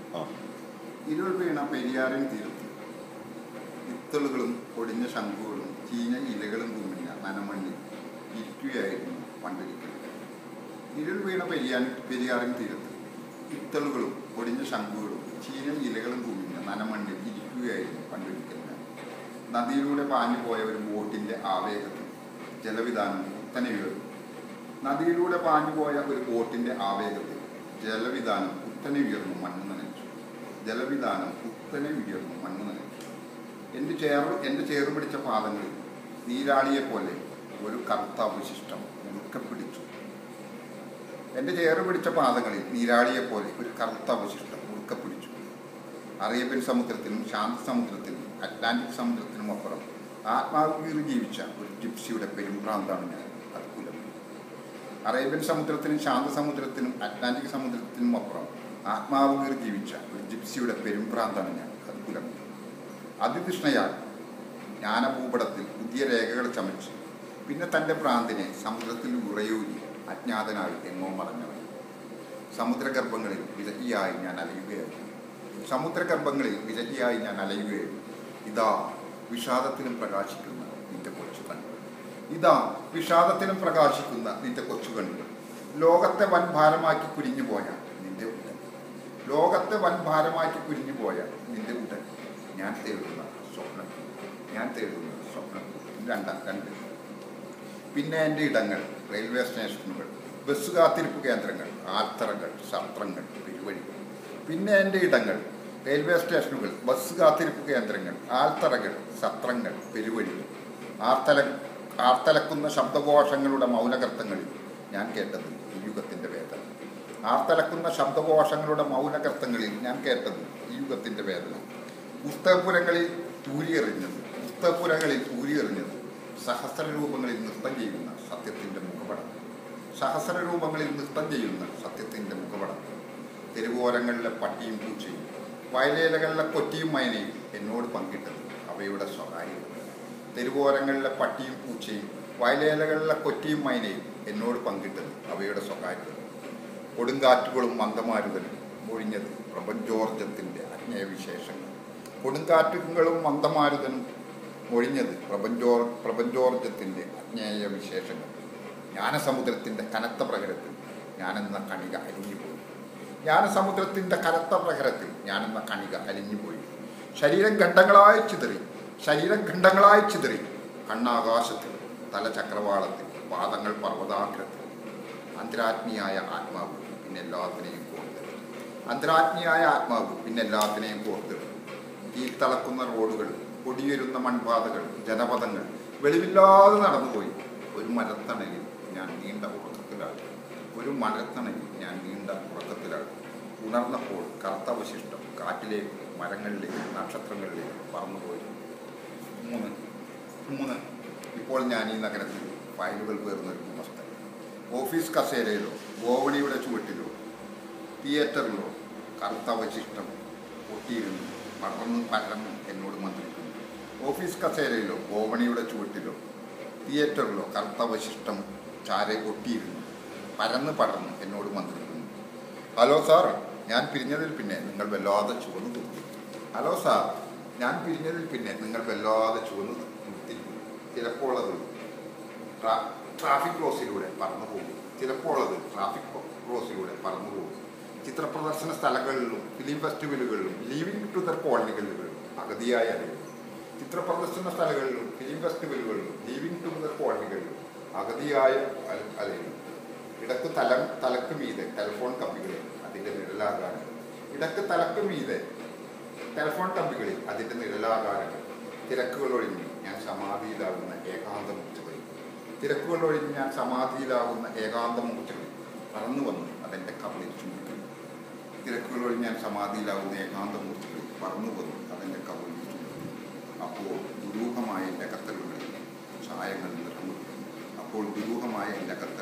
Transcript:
ആ ഇരുൾ വീണ പെരിയാറിൻ തീരത്ത് വിത്തളുകളും ഒടിഞ്ഞ ശംഖുകളും ചീഞ്ഞ ഇലകളും കുമിഞ്ഞ നനമണ്ണിൽ ഇരിക്കുകയായിരുന്നു പണ്ടൊരിക്കൽ ഇരുൾ വീണ പെരിയാൻ പെരിയാറിൻ തീരത്ത് വിത്തളുകളും ഒടിഞ്ഞ ശംഖുകളും ചീഞ്ഞ ഇലകളും കുമിഞ്ഞ നനമണ്ണിൽ ഇരിക്കുകയായിരുന്നു പണ്ടൊരിക്കൽ ഞാൻ നദിയിലൂടെ പാഞ്ഞു പോയ ഒരു ബോട്ടിന്റെ ആവേഗത്തിൽ ജലവിധാനം കുത്തനെ ഉയർന്നു നദിയിലൂടെ പാഞ്ഞു പോയ ഒരു ബോട്ടിന്റെ ആവേഗത്തിൽ ജലവിധാനം കുത്തനെ ഉയർന്നു മണ്ണ് നനച്ചു ജലവിധാനം കുത്തനെ ഉയർന്നു മണ്ണ് നനച്ചു എൻ്റെ ചേർ എൻ്റെ ചേറ് പിടിച്ച പാദങ്ങളിൽ നീരാളിയെ പോലെ ഒരു കറുത്ത അവശിഷ്ടം ഉടുക്കെ പിടിച്ചു എൻ്റെ ചേറ് പിടിച്ച പാദങ്ങളിൽ നീരാളിയെ പോലെ ഒരു കറുത്ത അവശിഷ്ടം ഉടുക്കെ പിടിച്ചു അറേബ്യൻ സമുദ്രത്തിനും ശാന്ത സമുദ്രത്തിനും അറ്റ്ലാന്റിക് സമുദ്രത്തിനും അപ്പുറം ആത്മാവിൽ ജീവിച്ച ഒരു ജിപ്സിയുടെ പെരുമ്പ്രാന്താണ് ഞാൻ അത് പുലർന്നു അറേബ്യൻ സമുദ്രത്തിനും ശാന്ത സമുദ്രത്തിനും അറ്റ്ലാന്റിക് സമുദ്രത്തിനും അപ്പുറം ആത്മാവുകീർ ജീവിച്ച ഒരു ജിപ്സിയുടെ പെരുമ്പ്രാന്താണ് ഞാൻ അത് പുലർന്നു അതിതൃഷ്ണയാൽ ജ്ഞാനഭൂപടത്തിൽ പുതിയ രേഖകൾ ചമച്ച് പിന്നെ തൻ്റെ ഭ്രാന്തിനെ സമുദ്രത്തിൽ ഉറയൂരി അജ്ഞാതനായി എങ്ങോ മറഞ്ഞവൻ സമുദ്രഗർഭങ്ങളിൽ വിരഹിയായി ഞാൻ അലയുകയായിരുന്നു സമുദ്രഗർഭങ്ങളിൽ വിരഹിയായി ഞാൻ അലയുകയായിരുന്നു ഇതാ വിഷാദത്തിലും പ്രകാശിക്കുന്ന നിന്റെ കൊച്ചു കണ്ണുകൾ ഇതാ വിഷാദത്തിലും പ്രകാശിക്കുന്ന നിന്റെ കൊച്ചു കണ്ണുകൾ ലോകത്തെ വൻ ഭാരമാക്കി കുരിഞ്ഞു പോയ നിന്റെ ഉടൻ ലോകത്തെ വൻ ഭാരമാക്കി കുരിഞ്ഞു പോയ നിന്റെ ഉടൻ ഞാൻ തേടുന്ന സ്വപ്നം ഞാൻ തേടുന്ന സ്വപ്നം രണ്ടാം രണ്ട് പിന്നെ എൻ്റെ ഇടങ്ങൾ റെയിൽവേ സ്റ്റേഷനുകൾ ബസ് കാത്തിരിപ്പ് കേന്ദ്രങ്ങൾ ആൽത്തറകൾ സത്രങ്ങൾ പെരുവഴികൾ പിന്നെ എൻ്റെ ഇടങ്ങൾ റെയിൽവേ സ്റ്റേഷനുകൾ ബസ് കാത്തിരിപ്പ് കേന്ദ്രങ്ങൾ ആൽത്തറകൾ സത്രങ്ങൾ പെരുവഴികൾ ആർത്തല ആർത്തലക്കുന്ന ശബ്ദകോശങ്ങളുടെ മൗനകർത്തങ്ങളിൽ ഞാൻ കേട്ടത് ഈ യുഗത്തിൻ്റെ വേദന ആർത്തലക്കുന്ന ശബ്ദകോശങ്ങളുടെ മൗനകർത്തങ്ങളിൽ ഞാൻ കേട്ടത് ഈ യുഗത്തിൻ്റെ വേദന പുസ്തകപുരങ്ങളിൽ തൂരിയെറിഞ്ഞത് പുസ്തകപുരങ്ങളിൽ തൂരിയെറിഞ്ഞത് സഹസ്രരൂപങ്ങളിൽ നൃത്തം ചെയ്യുന്ന സത്യത്തിൻ്റെ മുഖപടം സഹസ്രരൂപങ്ങളിൽ നൃത്തം ചെയ്യുന്ന സത്യത്തിൻ്റെ മുഖപടം തെരുവോരങ്ങളിലെ പട്ടിയും പൂച്ചയും വയലേലകളിലെ കൊറ്റിയും മയനയും എന്നോട് പങ്കിട്ടത് അവയുടെ സ്വകാര്യത തെരുവോരങ്ങളിലെ പട്ടിയും പൂച്ചയും വയലേലകളിലെ കൊറ്റിയും മൈനയും എന്നോട് പങ്കിട്ടത് അവയുടെ സ്വകാര്യത കൊടുങ്കാറ്റുകളും മന്ദമാരുതനും ഒഴിഞ്ഞത് പ്രപഞ്ചോർജത്തിൻ്റെ അജ്ഞയവിശേഷങ്ങൾ കൊടുങ്കാറ്റുകളും മന്ദമാരുതനും ഒഴിഞ്ഞത് പ്രപഞ്ചോ പ്രപഞ്ചോർജത്തിൻ്റെ അജ്ഞേയ വിശേഷങ്ങൾ ജ്ഞാനസമുദ്രത്തിൻ്റെ കനത്ത പ്രകരത്തിൽ ഞാനെന്ന കണിക അലിഞ്ഞുപോയി ജ്ഞാനസമുദ്രത്തിൻ്റെ കനത്ത പ്രകരത്തിൽ ഞാനെന്ന കണിക അലിഞ്ഞുപോയി ശരീരം ഖണ്ഡങ്ങളായി ചിതറി ശരീരം ഖണ്ഡങ്ങളായി ചിതറി കണ്ണാകാശത്തിൽ തല ചക്രവാളത്തിൽ പാദങ്ങൾ പർവ്വതാഗ്രത്തിൽ അന്തരാത്മിയായ ആത്മാവ് പിന്നെ എല്ലാത്തിനെയും കോർത്തെടുത്തു അന്തരാത്മിയായ ആത്മാവ് പിന്നെ എല്ലാത്തിനെയും കോർത്തെടുത്തു ഈ തളക്കുന്ന റോഡുകൾ പൊടിയുരുന്ന മൺപാതകൾ ജനപദങ്ങൾ വെളിവില്ലാതെ നടന്നുപോയി ഒരു മരത്തണലിൽ ഞാൻ നീണ്ട ഉറക്കത്തിലാണ് ഒരു മരത്തണലിൽ ഞാൻ നീണ്ട ഉറക്കത്തിലാണ് ഉണർന്നപ്പോൾ കറുത്ത അവശിഷ്ടം കാറ്റിലേക്ക് മരങ്ങളിലേക്ക് നക്ഷത്രങ്ങളിലേക്ക് പറന്നുപോയി മൂന്ന് മൂന്ന് ഇപ്പോൾ ഞാൻ ഈ നഗരത്തിൽ ഫയലുകൾ പേർന്നൊരു അവസ്ഥ ഓഫീസ് കസേരയിലോ ഗോവണിയുടെ ചുവട്ടിലോ തിയേറ്ററിലോ കറുത്ത അവശിഷ്ടം ഒട്ടിയിരുന്നു പടർന്ന് പരന്ന് എന്നോട് മന്ത്രിക്കുന്നു ഓഫീസ് കസേരയിലോ ഗോവണിയുടെ ചുവട്ടിലോ തിയേറ്ററിലോ കറുത്ത അവശിഷ്ടം ചാരെ ഒട്ടിയിരുന്നു പരന്ന് പടർന്ന് എന്നോട് മന്ത്രിക്കുന്നു ഹലോ സാർ ഞാൻ പിരിഞ്ഞതിൽ പിന്നെ നിങ്ങൾ വല്ലാതെ ചുവന്നു നിർത്തി ഹലോ സാർ ഞാൻ പിരിഞ്ഞതിൽ പിന്നെ നിങ്ങൾ വല്ലാതെ ചുവന്നു നിർത്തി ചിലപ്പോൾ അത് ട്രാ- ട്രാഫിക് ക്രോസിലൂടെ പറന്നു പോകും ചിലപ്പോൾ അത് ട്രാഫിക് ക്രോസിലൂടെ പറന്നു പോകും ചിത്രപ്രദർശന സ്ഥലങ്ങളിലും ഫിലിം ഫെസ്റ്റിവലുകളിലും ലീവിംഗ് ടു ദ കോളനികളിലും അഗതിയായി അറിയും ചിത്രപ്രദർശന സ്ഥലങ്ങളിലും ഫിലിം ഫെസ്റ്റിവലുകളിലും ലീവിംഗ് ടു ദ കോളനികളിലും അഗതിയായ അല- അലയും ഇടക്ക് തലം തലക്ക് മീതെ ടെലിഫോൺ കമ്പികളിൽ അതിൻ്റെ നിഴലാകാരങ്ങൾ ഇടക്ക് തലക്ക് മീതെ ടെലിഫോൺ കമ്പികളിൽ അതിൻ്റെ നിഴലാകാരങ്ങൾ തിരക്കുകൾ ഒഴിഞ്ഞ് ഞാൻ സമാധിയിലാകുന്ന ഏകാന്ത മൂർച്ചകളിൽ തിരക്കുകൾ ഒഴിഞ്ഞ് ഞാൻ സമാധിയിലാകുന്ന ഏകാന്ത മൂർച്ചകളിൽ പറന്നു വന്ന് അതെൻ്റെ കവിളിൽ ചുംബിക്കുന്നു തിരക്കുകൾ ഒഴിഞ്ഞ് ഞാൻ സമാധിയിലാകുന്ന ഏകാന്ത മൂർച്ചകളിൽ പറന്നു വന്ന് അതെൻ്റെ കവിളിൽ ചുംബിക്കുന്നു അപ്പോൾ ദുരൂഹമായ എൻ്റെ കത്തലുകളിൽ ചായങ്ങൾ നിറഞ്ഞു അപ്പോൾ ദുരൂഹമായ എൻ്റെ കത്തലുകളിൽ